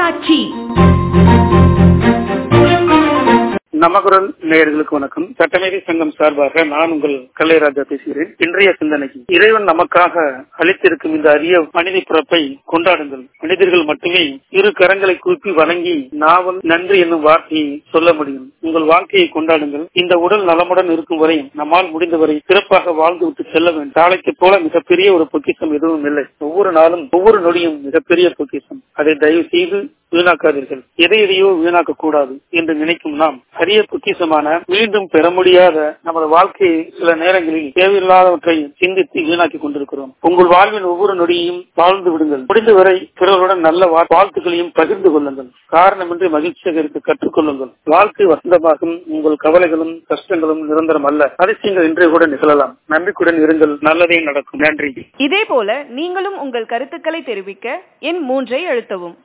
தொலைக்காட்சி நமகுரல் நேயர்களுக்கு வணக்கம் சட்டமேதை சங்கம் சார்பாக நான் உங்கள் கல்லைராஜா பேசுகிறேன் இன்றைய சிந்தனைக்கு இறைவன் நமக்காக அளித்திருக்கும் இந்த அரிய மனித பிறப்பை கொண்டாடுங்கள் மனிதர்கள் மட்டுமே இரு கரங்களை கூப்பி வணங்கி நாவல் நன்றி என்னும் வார்த்தையை சொல்ல முடியும் உங்கள் வாழ்க்கையை கொண்டாடுங்கள் இந்த உடல் நலமுடன் இருக்கும் வரை நம்மால் முடிந்தவரை சிறப்பாக வாழ்ந்து விட்டு செல்ல வேண்டும் நாளைக்கு போல மிகப்பெரிய ஒரு பொக்கிஷம் எதுவும் இல்லை ஒவ்வொரு நாளும் ஒவ்வொரு நொடியும் மிகப்பெரிய பொக்கிஷம் அதை தயவு செய்து வீணாக்காதீர்கள் எதை எதையோ வீணாக்க கூடாது என்று நினைக்கும் நாம் அரிய பொக்கிசமான மீண்டும் பெற முடியாத நமது வாழ்க்கையை சில நேரங்களில் தேவையில்லாதவற்றை சிந்தித்து வீணாக்கி கொண்டிருக்கிறோம் உங்கள் வாழ்வின் ஒவ்வொரு நொடியையும் வாழ்ந்து விடுங்கள் முடிந்தவரை பிறருடன் நல்ல வா- வாழ்த்துக்களையும் பகிர்ந்து கொள்ளுங்கள் காரணமின்றி மகிழ்ச்சியாக இருக்க கற்றுக்கொள்ளுங்கள் வாழ்க்கை வசந்தமாகும் உங்கள் கவலைகளும் கஷ்டங்களும் நிரந்தரம் அல்ல அதிசயங்கள் இன்றைய கூட நிகழலாம் நம்பிக்கையுடன் இருங்கள் நல்லதே நடக்கும் நன்றி இதே போல நீங்களும் உங்கள் கருத்துக்களை தெரிவிக்க எண் மூன்றை அழுத்தவும்